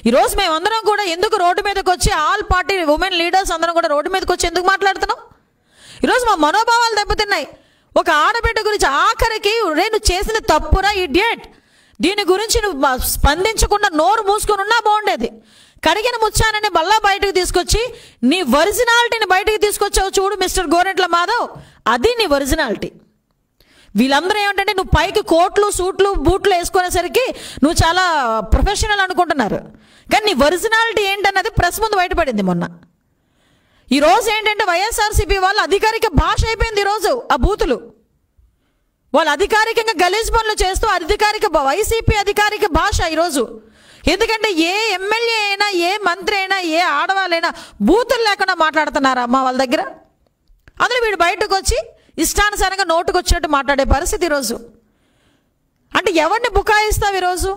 ఈరోజు మేమందరం కూడా ఎందుకు రోడ్డు మీదకి వచ్చి ఆల్ పార్టీ ఉమెన్ లీడర్స్ అందరం కూడా రోడ్డు మీదకి వచ్చి ఎందుకు మాట్లాడుతున్నాం ఈరోజు మా మనోభావాలు దెబ్బతిన్నాయి ఒక ఆడబిడ్డ గురించి ఆఖరికి రే నువ్వు చేసిన తప్పురా ఇడియట్ దీని గురించి నువ్వు మ- స్పందించకుండా నోరు మూసుకొని ఉన్నా బాగుండేది కడిగిన ముచ్చానని బల్లా బయటకు తీసుకొచ్చి నీ ఒరిజినాలిటీని బయటకు తీసుకొచ్చావు చూడు మిస్టర్ గోరెంట్ల మాధవ్ అది నీ ఒరిజినాలిటీ వీళ్ళందరూ ఏమంటే నువ్వు పైకి కోట్లు సూట్లు బూట్లు వేసుకునేసరికి నువ్వు చాలా ప్రొఫెషనల్ అనుకుంటున్నారు కానీ నీ ఒరిజినాలిటీ ఏంటన్నది ప్రెస్ ముందు బయటపడింది మొన్న ఈ రోజు ఏంటంటే వైఎస్ఆర్సీపీ వాళ్ళు అధికారిక భాష అయిపోయింది ఈరోజు ఆ బూతులు వాళ్ళు అధికారికంగా గలీజ్ పనులు చేస్తూ అధికారిక బ- వైసీపీ అధికారిక భాష ఈరోజు ఎందుకంటే ఏ ఎమ్మెల్యే అయినా ఏ మంత్రి అయినా ఏ ఆడవాళ్ళైనా బూతులు లేకుండా మాట్లాడుతున్నారా అమ్మ వాళ్ళ దగ్గర అందులో వీడు బయటకు వచ్చి ఇష్టానుసారంగా నోటుకు వచ్చినట్టు మాట్లాడే పరిస్థితి ఈరోజు అంటే ఎవరిని బుకాయిస్తావు ఈరోజు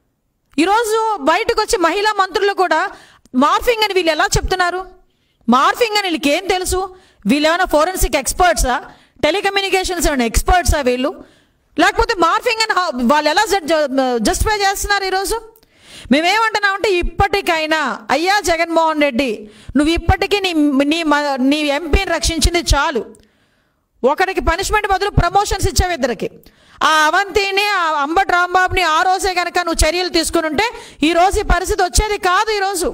ఈరోజు బయటకు వచ్చి మహిళా మంత్రులు కూడా మార్ఫింగ్ అని వీళ్ళు ఎలా చెప్తున్నారు మార్ఫింగ్ అని వీళ్ళకి ఏం తెలుసు వీళ్ళు ఏమైనా ఫోరెన్సిక్ ఎక్స్పర్ట్సా టెలికమ్యూనికేషన్స్ ఏమైనా ఎక్స్పర్ట్సా వీళ్ళు లేకపోతే మార్ఫింగ్ అని హా- వాళ్ళు ఎలా జస్టిఫై చేస్తున్నారు ఈరోజు మేమేమంటున్నామంటే ఇప్పటికైనా అయ్యా జగన్మోహన్ రెడ్డి నువ్వు ఇప్పటికీ నీ నీ మ- నీ ఎంపీని రక్షించింది చాలు ఒకరికి పనిష్మెంట్ బదులు ప్రమోషన్స్ ఇచ్చావు ఇద్దరికి ఆ అవంతిని ఆ అంబటి రాంబాబుని ఆ రోజే కనుక నువ్వు చర్యలు తీసుకుని ఉంటే ఈ రోజు ఈ పరిస్థితి వచ్చేది కాదు ఈరోజు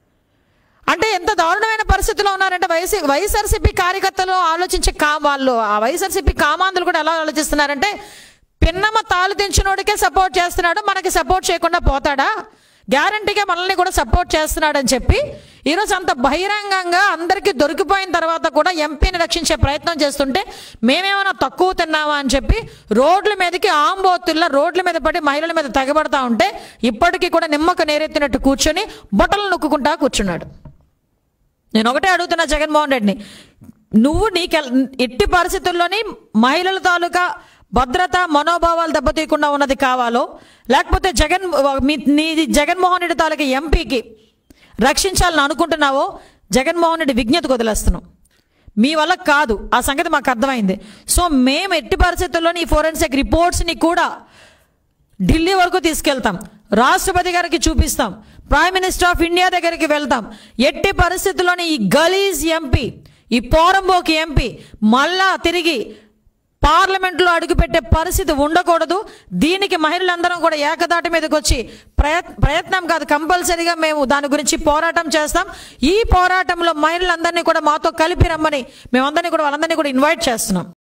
అంటే ఎంత దారుణమైన పరిస్థితిలో ఉన్నారంటే వైసీ వైఎస్ఆర్సీపీ కార్యకర్తలు ఆలోచించే కా వాళ్ళు ఆ వైఎస్ఆర్సీపీ కామాంధులు కూడా ఎలా ఆలోచిస్తున్నారంటే పిన్నమ్మ తాలు తెంచినోడికే సపోర్ట్ చేస్తున్నాడు మనకి సపోర్ట్ చేయకుండా పోతాడా గ్యారంటీగా మనల్ని కూడా సపోర్ట్ చేస్తున్నాడని చెప్పి ఈరోజు అంత బహిరంగంగా అందరికీ దొరికిపోయిన తర్వాత కూడా ఎంపీని రక్షించే ప్రయత్నం చేస్తుంటే మేమేమైనా తక్కువ తిన్నామా అని చెప్పి రోడ్ల మీదకి ఆంబోతుల్లో రోడ్ల మీద పడి మహిళల మీద తెగబడతా ఉంటే ఇప్పటికీ కూడా నిమ్మకు నేరెత్తినట్టు కూర్చొని బొట్టలు నొక్కుంటా కూర్చున్నాడు నేను ఒకటే అడుగుతున్నా జగన్మోహన్ రెడ్డిని నువ్వు నీకె ఎట్టి పరిస్థితుల్లోని మహిళల తాలూకా భద్రత మనోభావాలు దెబ్బతీయకుండా ఉన్నది కావాలో లేకపోతే జగన్ మీ నీది జగన్మోహన్ రెడ్డి తాలూకా ఎంపీకి రక్షించాలని అనుకుంటున్నావో జగన్మోహన్ రెడ్డి విజ్ఞతకు వదిలేస్తున్నాం మీ వల్ల కాదు ఆ సంగతి మాకు అర్థమైంది సో మేము ఎట్టి పరిస్థితుల్లోని ఈ ఫోరెన్సిక్ రిపోర్ట్స్ని కూడా ఢిల్లీ వరకు తీసుకెళ్తాం రాష్ట్రపతి గారికి చూపిస్తాం ప్రైమ్ మినిస్టర్ ఆఫ్ ఇండియా దగ్గరికి వెళ్తాం ఎట్టి పరిస్థితుల్లోని ఈ గలీజ్ ఎంపీ ఈ పోరంబోకి ఎంపీ మళ్ళా తిరిగి పార్లమెంట్లో అడుగుపెట్టే పరిస్థితి ఉండకూడదు దీనికి మహిళలందరం కూడా ఏకదాటి మీదకి వచ్చి ప్రయత్ ప్రయత్నం కాదు కంపల్సరీగా మేము దాని గురించి పోరాటం చేస్తాం ఈ పోరాటంలో మహిళలందరినీ కూడా మాతో కలిపి రమ్మని మేమందరినీ కూడా వాళ్ళందరినీ కూడా ఇన్వైట్ చేస్తున్నాం